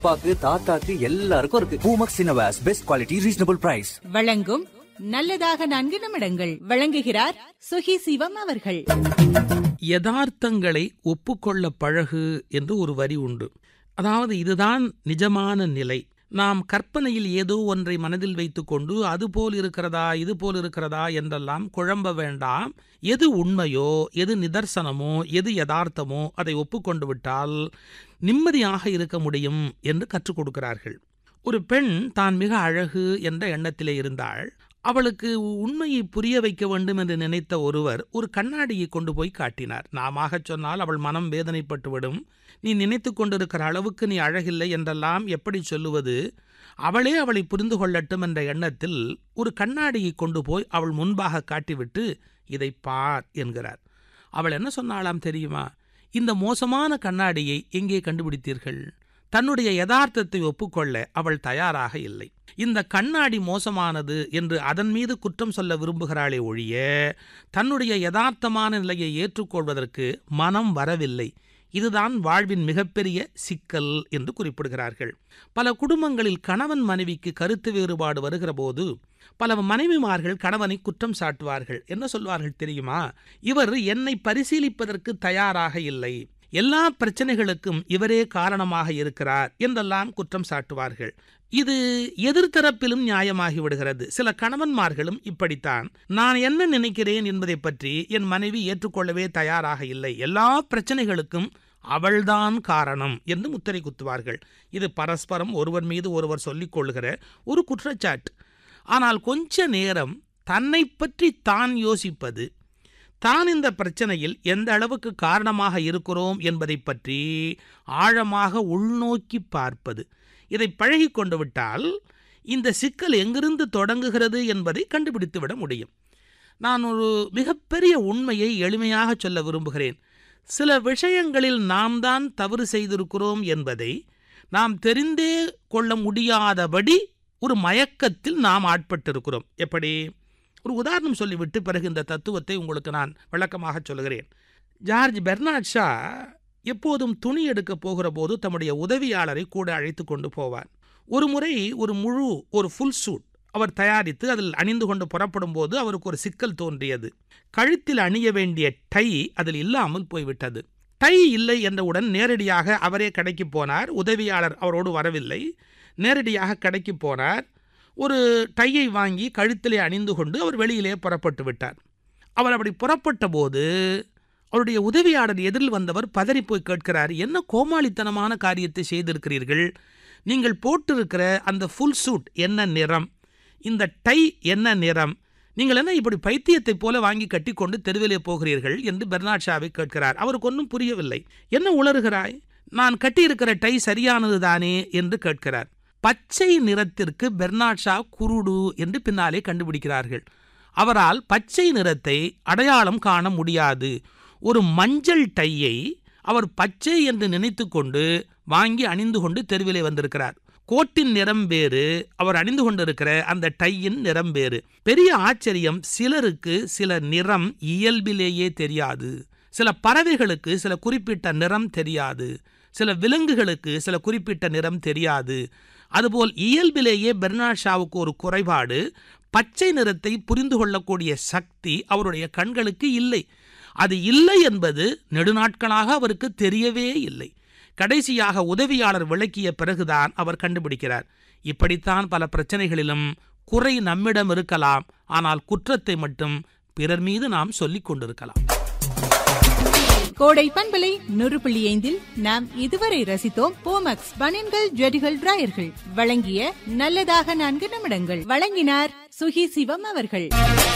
அப்பாக்கு தாத்தாக்கு எல்லாருக்கும் இருக்கு பூமக்ஸ் சினவாஸ் பெஸ்ட் குவாலிட்டி ரீசனபிள் பிரைஸ் வழங்கும் நல்லதாக நான்கு நிமிடங்கள் வழங்குகிறார் சுகி சிவம் அவர்கள் யதார்த்தங்களை ஒப்புக்கொள்ள பழகு என்று ஒரு வரி உண்டு அதாவது இதுதான் நிஜமான நிலை நாம் கற்பனையில் ஏதோ ஒன்றை மனதில் வைத்துக்கொண்டு அது போல் இருக்கிறதா இது போல் இருக்கிறதா என்றெல்லாம் குழம்ப வேண்டாம் எது உண்மையோ எது நிதர்சனமோ எது யதார்த்தமோ அதை ஒப்புக்கொண்டு விட்டால் நிம்மதியாக இருக்க முடியும் என்று கற்றுக் கொடுக்கிறார்கள் ஒரு பெண் தான் மிக அழகு என்ற எண்ணத்திலே இருந்தாள் அவளுக்கு உண்மையை புரிய வைக்க வேண்டும் என்று நினைத்த ஒருவர் ஒரு கண்ணாடியை கொண்டு போய் காட்டினார் நாம சொன்னால் அவள் மனம் வேதனைப்பட்டுவிடும் நீ நினைத்து கொண்டிருக்கிற அளவுக்கு நீ அழகில்லை என்றெல்லாம் எப்படி சொல்லுவது அவளே அவளை புரிந்து கொள்ளட்டும் என்ற எண்ணத்தில் ஒரு கண்ணாடியை கொண்டு போய் அவள் முன்பாக காட்டிவிட்டு இதை பார் என்கிறார் அவள் என்ன சொன்னாலாம் தெரியுமா இந்த மோசமான கண்ணாடியை எங்கே கண்டுபிடித்தீர்கள் தன்னுடைய யதார்த்தத்தை ஒப்புக்கொள்ள அவள் தயாராக இல்லை இந்த கண்ணாடி மோசமானது என்று அதன் மீது குற்றம் சொல்ல விரும்புகிறாளே ஒழிய தன்னுடைய யதார்த்தமான நிலையை ஏற்றுக்கொள்வதற்கு மனம் வரவில்லை இதுதான் வாழ்வின் மிகப்பெரிய சிக்கல் என்று குறிப்பிடுகிறார்கள் பல குடும்பங்களில் கணவன் மனைவிக்கு கருத்து வேறுபாடு வருகிற போது பல மனைவிமார்கள் கணவனை குற்றம் சாட்டுவார்கள் என்ன சொல்வார்கள் தெரியுமா இவர் என்னை பரிசீலிப்பதற்கு தயாராக இல்லை எல்லா பிரச்சனைகளுக்கும் இவரே காரணமாக இருக்கிறார் என்றெல்லாம் குற்றம் சாட்டுவார்கள் இது எதிர்த்தரப்பிலும் நியாயமாகி விடுகிறது சில கணவன்மார்களும் இப்படித்தான் நான் என்ன நினைக்கிறேன் என்பதை பற்றி என் மனைவி ஏற்றுக்கொள்ளவே தயாராக இல்லை எல்லா பிரச்சனைகளுக்கும் அவள்தான் காரணம் என்று முத்திரை குத்துவார்கள் இது பரஸ்பரம் ஒருவர் மீது ஒருவர் சொல்லிக் கொள்கிற ஒரு குற்றச்சாட்டு ஆனால் கொஞ்ச நேரம் தன்னை பற்றி தான் யோசிப்பது தான் இந்த பிரச்சனையில் எந்த அளவுக்கு காரணமாக இருக்கிறோம் என்பதை பற்றி ஆழமாக உள்நோக்கி பார்ப்பது இதை பழகி கொண்டு விட்டால் இந்த சிக்கல் எங்கிருந்து தொடங்குகிறது என்பதை கண்டுபிடித்து விட முடியும் நான் ஒரு மிகப்பெரிய உண்மையை எளிமையாக சொல்ல விரும்புகிறேன் சில விஷயங்களில் நாம் தான் தவறு செய்திருக்கிறோம் என்பதை நாம் தெரிந்தே கொள்ள முடியாதபடி ஒரு மயக்கத்தில் நாம் ஆட்பட்டிருக்கிறோம் எப்படி ஒரு உதாரணம் சொல்லிவிட்டு பிறகு இந்த தத்துவத்தை உங்களுக்கு நான் விளக்கமாக சொல்கிறேன் ஜார்ஜ் பெர்னாட் ஷா எப்போதும் துணி எடுக்க போகிற போது தம்முடைய உதவியாளரை கூட அழைத்து கொண்டு போவார் ஒரு முறை ஒரு முழு ஒரு ஃபுல் சூட் அவர் தயாரித்து அதில் அணிந்து கொண்டு புறப்படும் போது அவருக்கு ஒரு சிக்கல் தோன்றியது கழுத்தில் அணிய வேண்டிய டை அதில் இல்லாமல் போய்விட்டது டை இல்லை என்றவுடன் நேரடியாக அவரே கடைக்கு போனார் உதவியாளர் அவரோடு வரவில்லை நேரடியாக கடைக்கு போனார் ஒரு டையை வாங்கி கழுத்திலே அணிந்து கொண்டு அவர் வெளியிலே புறப்பட்டு விட்டார் அவர் அப்படி புறப்பட்ட போது அவருடைய உதவியாளர் எதிரில் வந்தவர் பதறி போய் கேட்கிறார் என்ன கோமாளித்தனமான காரியத்தை செய்திருக்கிறீர்கள் நீங்கள் போட்டிருக்கிற அந்த ஃபுல் சூட் என்ன நிறம் இந்த டை என்ன நிறம் நீங்கள் என்ன இப்படி பைத்தியத்தை போல வாங்கி கட்டிக்கொண்டு தெருவிலே போகிறீர்கள் என்று பெர்னாட் ஷாவை கேட்கிறார் அவருக்கு ஒன்றும் புரியவில்லை என்ன உளறுகிறாய் நான் கட்டியிருக்கிற டை சரியானது தானே என்று கேட்கிறார் பச்சை நிறத்திற்கு பெர்னாட் ஷா குருடு என்று பின்னாலே கண்டுபிடிக்கிறார்கள் அவரால் பச்சை நிறத்தை அடையாளம் காண முடியாது ஒரு மஞ்சள் டையை அவர் பச்சை என்று நினைத்து கொண்டு வாங்கி அணிந்து கொண்டு தெருவிலே வந்திருக்கிறார் கோட்டின் நிறம் வேறு அவர் அணிந்து கொண்டிருக்கிற அந்த டையின் நிறம் வேறு பெரிய ஆச்சரியம் சிலருக்கு சில நிறம் இயல்பிலேயே தெரியாது சில பறவைகளுக்கு சில குறிப்பிட்ட நிறம் தெரியாது சில விலங்குகளுக்கு சில குறிப்பிட்ட நிறம் தெரியாது அதுபோல் இயல்பிலேயே பெர்னாட் ஷாவுக்கு ஒரு குறைபாடு பச்சை நிறத்தை புரிந்து கொள்ளக்கூடிய சக்தி அவருடைய கண்களுக்கு இல்லை அது இல்லை என்பது நெடுநாட்களாக அவருக்கு தெரியவே இல்லை கடைசியாக உதவியாளர் விளக்கிய பிறகுதான் அவர் கண்டுபிடிக்கிறார் இப்படித்தான் பல பிரச்சனைகளிலும் குறை நம்மிடம் இருக்கலாம் ஆனால் குற்றத்தை மட்டும் பிறர் மீது நாம் சொல்லிக் கொண்டிருக்கலாம் கோடை பண்பலை நூறு புள்ளி ஐந்தில் நாம் இதுவரை ரசித்தோம் போமக்ஸ் பனியன்கள் ஜெடிகள் டிராயர்கள் வழங்கிய நல்லதாக நான்கு நிமிடங்கள் வழங்கினார் சுகி சிவம் அவர்கள்